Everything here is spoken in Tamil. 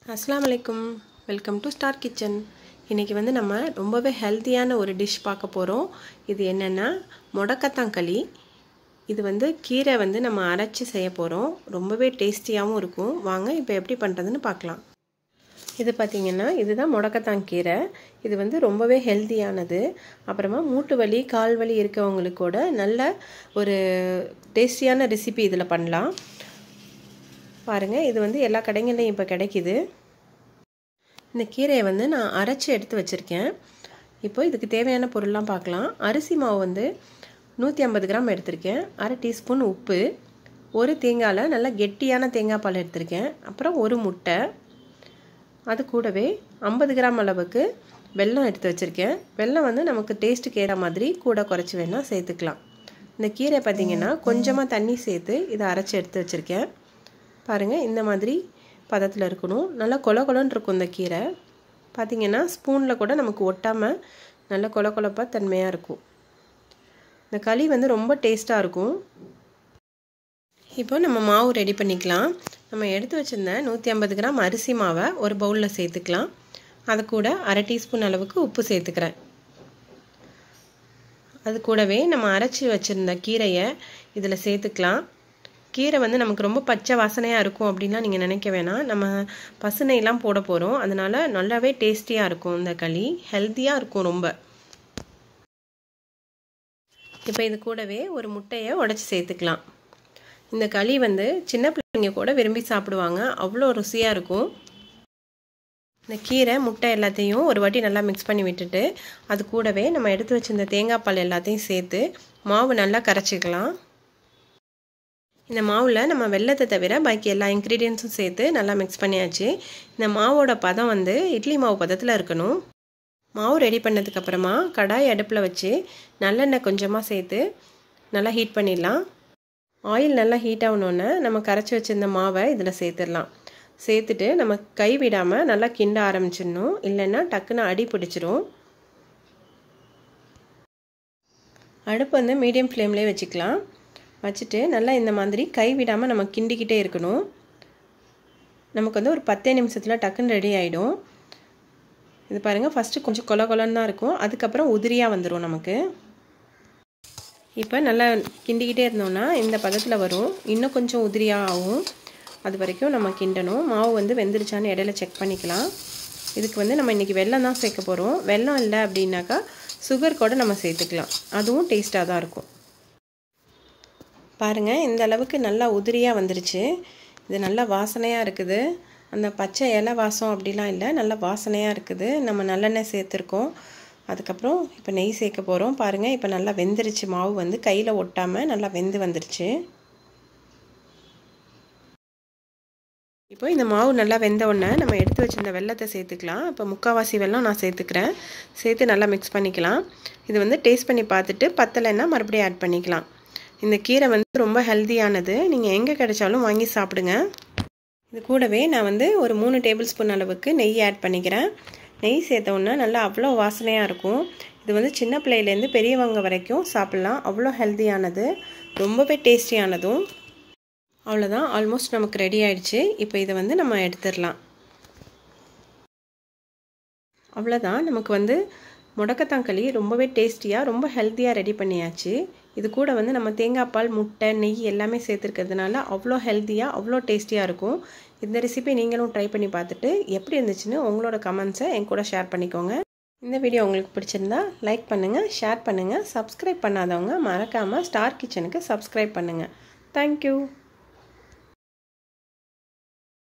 அஸ்ஸலாமு அலைக்கும் வெல்கம் டு ஸ்டார் கிச்சன் இன்றைக்கி வந்து நம்ம ரொம்பவே ஹெல்த்தியான ஒரு டிஷ் பார்க்க போகிறோம் இது என்னென்னா முடக்கத்தாங்களி இது வந்து கீரை வந்து நம்ம அரைச்சி செய்ய போகிறோம் ரொம்பவே டேஸ்டியாகவும் இருக்கும் வாங்க இப்போ எப்படி பண்ணுறதுன்னு பார்க்கலாம் இது பார்த்திங்கன்னா இதுதான் முடக்கத்தான் கீரை இது வந்து ரொம்பவே ஹெல்த்தியானது அப்புறமா மூட்டு வலி கால் வலி இருக்கவங்களுக்கு கூட நல்ல ஒரு டேஸ்டியான ரெசிபி இதில் பண்ணலாம் பாருங்கள் இது வந்து எல்லா கடைகள்லையும் இப்போ கிடைக்கிது இந்த கீரையை வந்து நான் அரைச்சி எடுத்து வச்சுருக்கேன் இப்போ இதுக்கு தேவையான பொருள்லாம் பார்க்கலாம் அரிசி மாவு வந்து நூற்றி ஐம்பது கிராம் எடுத்திருக்கேன் அரை டீஸ்பூன் உப்பு ஒரு தேங்காயில் நல்லா கெட்டியான தேங்காய் பால் எடுத்திருக்கேன் அப்புறம் ஒரு முட்டை அது கூடவே ஐம்பது கிராம் அளவுக்கு வெல்லம் எடுத்து வச்சுருக்கேன் வெல்லம் வந்து நமக்கு டேஸ்ட்டுக்கு ஏற மாதிரி கூட குறைச்சி வேணால் சேர்த்துக்கலாம் இந்த கீரை பார்த்திங்கன்னா கொஞ்சமாக தண்ணி சேர்த்து இதை அரைச்சி எடுத்து வச்சுருக்கேன் பாருங்கள் இந்த மாதிரி பதத்தில் இருக்கணும் நல்லா கொல கொலன்னு இருக்கும் இந்த கீரை பார்த்திங்கன்னா ஸ்பூனில் கூட நமக்கு ஒட்டாமல் நல்ல கொல கொலப்பாக தன்மையாக இருக்கும் இந்த களி வந்து ரொம்ப டேஸ்ட்டாக இருக்கும் இப்போ நம்ம மாவு ரெடி பண்ணிக்கலாம் நம்ம எடுத்து வச்சுருந்த நூற்றி ஐம்பது கிராம் அரிசி மாவை ஒரு பவுலில் சேர்த்துக்கலாம் அது கூட அரை டீஸ்பூன் அளவுக்கு உப்பு சேர்த்துக்கிறேன் அது கூடவே நம்ம அரைச்சி வச்சுருந்த கீரையை இதில் சேர்த்துக்கலாம் கீரை வந்து நமக்கு ரொம்ப பச்சை வாசனையாக இருக்கும் அப்படின்லாம் நீங்கள் நினைக்க வேணாம் நம்ம பசுனையெல்லாம் போட போகிறோம் அதனால் நல்லாவே டேஸ்டியாக இருக்கும் இந்த களி ஹெல்த்தியாக இருக்கும் ரொம்ப இப்போ இது கூடவே ஒரு முட்டையை உடச்சி சேர்த்துக்கலாம் இந்த களி வந்து சின்ன பிள்ளைங்க கூட விரும்பி சாப்பிடுவாங்க அவ்வளோ ருசியாக இருக்கும் இந்த கீரை முட்டை எல்லாத்தையும் ஒரு வாட்டி நல்லா மிக்ஸ் பண்ணி விட்டுட்டு அது கூடவே நம்ம எடுத்து வச்சிருந்த தேங்காய் பால் எல்லாத்தையும் சேர்த்து மாவு நல்லா கரைச்சிக்கலாம் இந்த மாவில் நம்ம வெள்ளத்தை தவிர பாக்கி எல்லா இன்க்ரீடியன்ஸும் சேர்த்து நல்லா மிக்ஸ் பண்ணியாச்சு இந்த மாவோட பதம் வந்து இட்லி மாவு பதத்தில் இருக்கணும் மாவு ரெடி பண்ணதுக்கப்புறமா கடாய் அடுப்பில் வச்சு நல்லெண்ணெய் கொஞ்சமாக சேர்த்து நல்லா ஹீட் பண்ணிடலாம் ஆயில் நல்லா ஹீட் ஆகணுன்னு நம்ம கரைச்சி வச்சுருந்த மாவை இதில் சேர்த்துடலாம் சேர்த்துட்டு நம்ம கை விடாமல் நல்லா கிண்ட ஆரம்பிச்சிடணும் இல்லைன்னா டக்குன்னு அடி பிடிச்சிரும் அடுப்பு வந்து மீடியம் ஃப்ளேம்லேயே வச்சுக்கலாம் வச்சுட்டு நல்லா இந்த மாதிரி கை விடாமல் நம்ம கிண்டிக்கிட்டே இருக்கணும் நமக்கு வந்து ஒரு பத்தே நிமிஷத்தில் டக்குன்னு ரெடி ஆகிடும் இது பாருங்கள் ஃபஸ்ட்டு கொஞ்சம் கொல கொலன்னு தான் இருக்கும் அதுக்கப்புறம் உதிரியாக வந்துடும் நமக்கு இப்போ நல்லா கிண்டிக்கிட்டே இருந்தோம்னா இந்த பதத்தில் வரும் இன்னும் கொஞ்சம் உதிரியாக ஆகும் அது வரைக்கும் நம்ம கிண்டணும் மாவு வந்து வெந்துருச்சான்னு இடையில செக் பண்ணிக்கலாம் இதுக்கு வந்து நம்ம இன்றைக்கி வெல்லம் தான் சேர்க்க போகிறோம் வெல்லம் இல்லை அப்படின்னாக்கா சுகர் கூட நம்ம சேர்த்துக்கலாம் அதுவும் டேஸ்ட்டாக தான் இருக்கும் பாருங்கள் இந்த அளவுக்கு நல்லா உதிரியாக வந்துருச்சு இது நல்லா வாசனையாக இருக்குது அந்த பச்சை இலை வாசம் அப்படிலாம் இல்லை நல்லா வாசனையாக இருக்குது நம்ம நல்லெண்ணெய் சேர்த்துருக்கோம் அதுக்கப்புறம் இப்போ நெய் சேர்க்க போகிறோம் பாருங்கள் இப்போ நல்லா வெந்துருச்சு மாவு வந்து கையில் ஒட்டாமல் நல்லா வெந்து வந்துருச்சு இப்போ இந்த மாவு நல்லா வெந்த உடனே நம்ம எடுத்து வச்சுருந்த வெள்ளத்தை சேர்த்துக்கலாம் இப்போ முக்கால்வாசி வெள்ளம் நான் சேர்த்துக்கிறேன் சேர்த்து நல்லா மிக்ஸ் பண்ணிக்கலாம் இது வந்து டேஸ்ட் பண்ணி பார்த்துட்டு பத்தலைன்னா மறுபடியும் ஆட் பண்ணிக்கலாம் இந்த கீரை வந்து ரொம்ப ஹெல்த்தியானது நீங்கள் எங்கே கிடைச்சாலும் வாங்கி சாப்பிடுங்க இது கூடவே நான் வந்து ஒரு மூணு டேபிள் ஸ்பூன் அளவுக்கு நெய் ஆட் பண்ணிக்கிறேன் நெய் சேர்த்தோன்னா நல்லா அவ்வளோ வாசனையாக இருக்கும் இது வந்து சின்ன பிள்ளையிலேருந்து பெரியவங்க வரைக்கும் சாப்பிட்லாம் அவ்வளோ ஹெல்த்தியானது ரொம்பவே டேஸ்டியானதும் அவ்வளோதான் ஆல்மோஸ்ட் நமக்கு ரெடி ஆயிடுச்சு இப்போ இதை வந்து நம்ம எடுத்துடலாம் அவ்வளோதான் நமக்கு வந்து முடக்கத்தாங்களி ரொம்பவே டேஸ்டியாக ரொம்ப ஹெல்த்தியாக ரெடி பண்ணியாச்சு இது கூட வந்து நம்ம தேங்காய் பால் முட்டை நெய் எல்லாமே சேர்த்துருக்கிறதுனால அவ்வளோ ஹெல்த்தியாக அவ்வளோ டேஸ்டியாக இருக்கும் இந்த ரெசிபி நீங்களும் ட்ரை பண்ணி பார்த்துட்டு எப்படி இருந்துச்சுன்னு உங்களோட கமெண்ட்ஸை என் கூட ஷேர் பண்ணிக்கோங்க இந்த வீடியோ உங்களுக்கு பிடிச்சிருந்தா லைக் பண்ணுங்கள் ஷேர் பண்ணுங்கள் சப்ஸ்கிரைப் பண்ணாதவங்க மறக்காமல் ஸ்டார் கிச்சனுக்கு சப்ஸ்கிரைப் பண்ணுங்கள் தேங்க்யூ